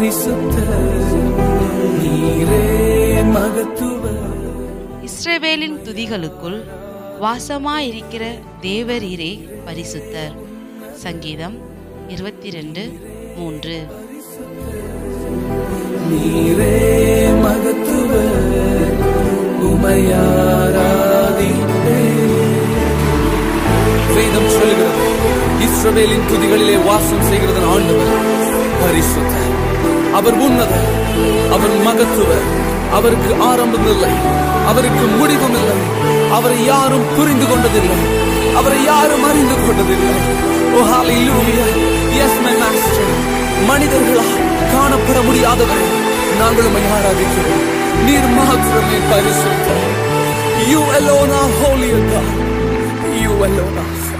பரிசுத்த நீரே மகத்துவ இஸ்ரவேலின் துதிகளுக்குள் வாசமாயிருக்கிற தேவரீரே பரிசுத்தர் சங்கீதம் இருபத்தி ரெண்டு மூன்று நீரே மகத்துவ உமையாராதிப்பே வேதம் சொல்கிறது இஸ்ரவேலின் துதிகளிலே வாசம் செய்கிறதன் ஆண்டவர் பரிசுத்தர் அவர் உன்னதர் அவர் மகத்துவர் அவருக்கு ஆரம்பம் இல்லை அவருக்கு முடிவும் இல்லை அவரை யாரும் புரிந்து கொண்டதில்லை அவரை யாரும் அறிந்து கொண்டதில்லை ஓ ஹalleluya எஸ் மை மாஸ்டர் மனிதர்களால் காணப்பட முடியாதவரை நாங்கள் உம்மை ஆராதிக்கிறோம் நீர் மாத்திரமே பரிசுத்தர் You alone are holy, O God. You alone are